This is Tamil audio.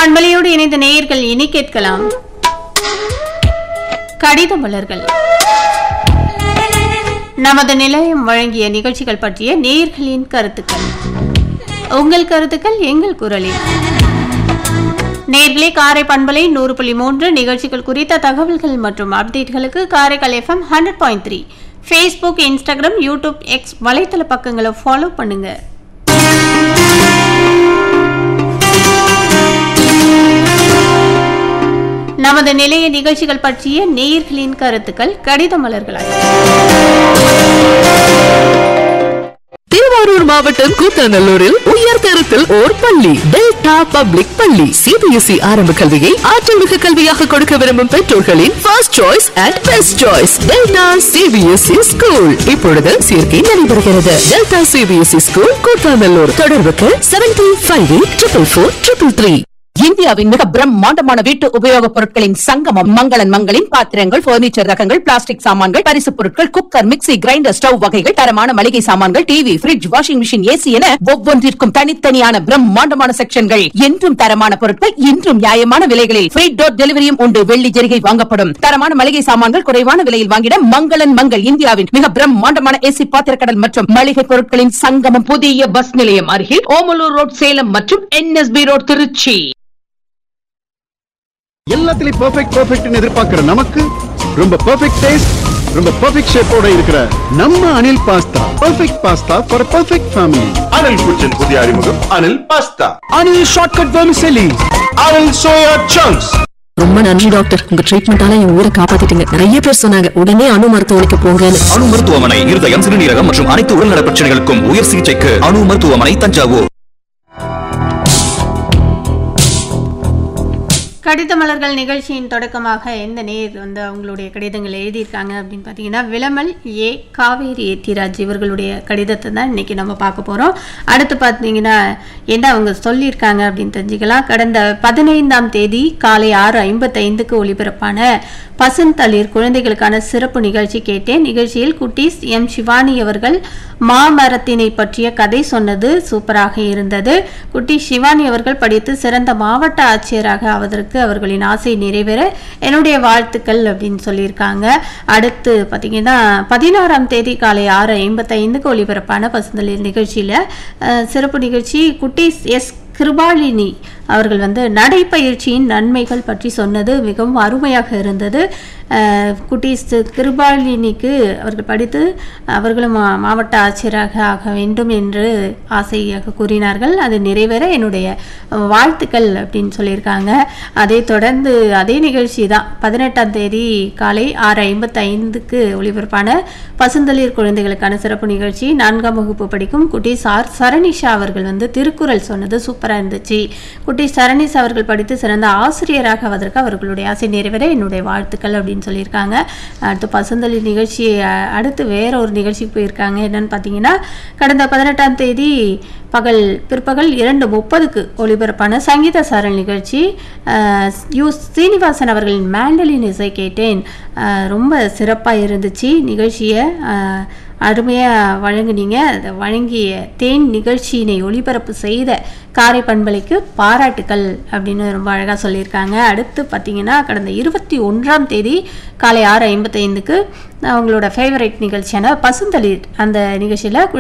பண்பலையோடு இணைந்த நேயர்கள் இனி கேட்கலாம் கடித மலர்கள் நமது நிலையம் வழங்கிய நிகழ்ச்சிகள் பற்றிய நேயர்களின் கருத்துக்கள் உங்கள் கருத்துக்கள் எங்கள் குரலில் நேர்களே காரை பண்பலை நூறு புள்ளி மூன்று நிகழ்ச்சிகள் குறித்த தகவல்கள் மற்றும் அப்டேட்களுக்கு Karaikal FM hundred point three Facebook Instagram YouTube X வலைத்தள பக்கங்களை ஃபாலோ பண்ணுங்க நமது நிலைய நிகழ்ச்சிகள் பற்றிய நேயர்களின் கருத்துக்கள் கடித மலர்களாய் திருவாரூர் மாவட்டம் கூத்தாநல்லூரில் உயர்தரத்தில் ஓர் பள்ளி டெல்டா பப்ளிக் பள்ளி சிபிஎஸ்இ ஆரம்ப கல்வியை ஆற்றல் மிகு கல்வியாக கொடுக்க விரும்பும் பெற்றோர்களின் first choice and best choice Delta CBSE school இப்பொழுது சேர்க்கை நடைபெறுகிறது டெல்டா சிபிஎஸ்இ ஸ்கூல் கூத்தாநல்லூர் தொடர்புக்கு seven three five eight triple four triple three இந்தியாவின் மிக பிரம்மாண்டமான வீட்டு உபயோகப் பொருட்களின் சங்கமம் மங்களன் மங்களின் பாத்திரங்கள் பர்னிச்சர் ரகங்கள் பிளாஸ்டிக் சாமான்கள் பரிசுப் பொருட்கள் குக்கர் மிக்ஸி கிரைண்டர் ஸ்டவ் வகைகள் தரமான மளிகை சாமான்கள் TV fridge washing machine AC என ஒவ்வொன்றிற்கும் தனித்தனியான பிரம்மாண்டமான செக்ஷன்கள் என்றும் தரமான பொருட்கள் இன்றும் நியாயமான விலைகளில் ஃப்ரீ டோர் டெலிவரியும் உண்டு வெள்ளி ஜெரிகை வாங்கப்படும் தரமான மளிகை சாமான்கள் குறைவான விலையில் வாங்கிட மங்களன் மங்கள் இந்தியாவின் மிக பிரம்மாண்டமான ஏசி பாத்திரக்கடல் மற்றும் மளிகை பொருட்களின் சங்கமம் புதிய பஸ் நிலையம் அருகில் ஓமலூர் ரோட் சேலம் மற்றும் என்எஸ்பி ரோட் திருச்சி எல்லாத்துலயும் பெர்ஃபெக்ட் பெர்ஃபெக்ட்னு எதிர்பார்க்கிற நமக்கு ரொம்ப பெர்ஃபெக்ட் டேஸ்ட் ரொம்ப பெர்ஃபெக்ட் ஷேப்போட இருக்கிற நம்ம Anil pasta perfect pasta for perfect family Anil kitchen புதிய அறிமுகம் Anil pasta Anil shortcut vermicelli Anil soya chunks ரொம்ப நன்றி டாக்டர் உங்க ட்ரீட்மெண்டால என் உயிரை காப்பாத்திட்டீங்க நிறைய பேர் சொன்னாங்க உடனே அணு மருத்துவமனைக்கு போங்கன்னு அணு மருத்துவமனை இருதயம் சிறுநீரகம் மற்றும் அனைத்து உடல்நல பிரச்சனைகளுக்கும் உயர் சிகிச்சைக்கு அணு மருத்துவமனை தஞ்சாவூர் கடித மலர்கள் நிகழ்ச்சியின் தொடக்கமாக எந்த நேர் வந்து அவங்களுடைய கடிதங்கள் எழுதியிருக்காங்க அப்படின்னு பார்த்தீங்கன்னா விளமல் ஏ காவேரி ஏத்திராஜ் இவர்களுடைய கடிதத்தை தான் இன்னைக்கு நம்ம பார்க்க போகிறோம் அடுத்து பார்த்தீங்கன்னா என்ன அவங்க சொல்லியிருக்காங்க அப்படின்னு தெரிஞ்சுக்கலாம் கடந்த பதினைந்தாம் தேதி காலை ஆறு ஐம்பத்தைந்துக்கு ஒளிபரப்பான பசந்தளிர் குழந்தைகளுக்கான சிறப்பு நிகழ்ச்சி கேட்டேன் நிகழ்ச்சியில் குட்டீஸ் எம் சிவானி அவர்கள் மாமரத்தினை பற்றிய கதை சொன்னது சூப்பராக இருந்தது குட்டி சிவானி அவர்கள் படித்து சிறந்த மாவட்ட ஆட்சியராக ஆவதற்கு அவர்களின் ஆசை நிறைவேற என்னுடைய வாழ்த்துக்கள் அப்படின்னு சொல்லியிருக்காங்க அடுத்து பார்த்தீங்கன்னா பதினாறாம் தேதி காலை ஆறு ஐம்பத்தைந்துக்கு ஒளிபரப்பான பசுந்தளிர் நிகழ்ச்சியில் அஹ், சிறப்பு நிகழ்ச்சி குட்டீஸ் எஸ் கிருபாலினி அவர்கள் வந்து நடைப்பயிற்சியின் நன்மைகள் பற்றி சொன்னது மிகவும் அருமையாக இருந்தது அஹ், குட்டீஸ் கிருபாலினிக்கு அவர்கள் படித்து அவர்களும் மா- மாவட்ட ஆட்சியராக ஆக வேண்டும் என்று ஆசையாக கூறினார்கள் அது நிறைவேற என்னுடைய வாழ்த்துக்கள் அப்படின்னு சொல்லியிருக்காங்க அதை தொடர்ந்து அதே நிகழ்ச்சி தான் பதினெட்டாம் தேதி காலை ஆறு ஐம்பத்தைந்துக்கு ஒளிபரப்பான பசுந்தளிர் குழந்தைகளுக்கான சிறப்பு நிகழ்ச்சி நான்காம் வகுப்பு படிக்கும் குட்டீஸ் ஆர் சரணிஷா அவர்கள் வந்து திருக்குறள் சொன்னது சூப்பராக இருந்துச்சு குட்டி சரணிஷ் அவர்கள் படித்து சிறந்த ஆசிரியராக ஆவதற்கு அவர்களுடைய ஆசை நிறைவேற என்னுடைய வாழ்த்துக்கள் அப்படின்னு சொல்லியிருக்காங்க அடுத்து பசுந்தளிர் நிகழ்ச்சி அ- அடுத்து வேற ஒரு நிகழ்ச்சிக்கு போயிருக்காங்க என்னன்னு பார்த்தீங்கன்னா கடந்த பதினெட்டாம் தேதி பகல் பிற்பகல் இரண்டு முப்பதுக்கு ஒளிபரப்பான சங்கீத சாரல் நிகழ்ச்சி அஹ், யு சீனிவாசன் அவர்களின் மேண்டலின் இசை கேட்டேன் அஹ், ரொம்ப சிறப்பாக இருந்துச்சு நிகழ்ச்சியை அஹ், அருமையாக வழங்குனீங்க அதை வழங்கிய தேன் நிகழ்ச்சியினை ஒளிபரப்பு செய்த காரை பண்பலைக்கு பாராட்டுக்கள் அப்படின்னு ரொம்ப அழகாக சொல்லியிருக்காங்க அடுத்து பார்த்தீங்கன்னா கடந்த இருபத்தி ஒன்றாம் தேதி காலை ஆறு ஐம்பத்தைந்துக்கு அவங்களோட ஃபேவரட் நிகழ்ச்சியான பசுந்தளிர் அந்த நிகழ்ச்சியில்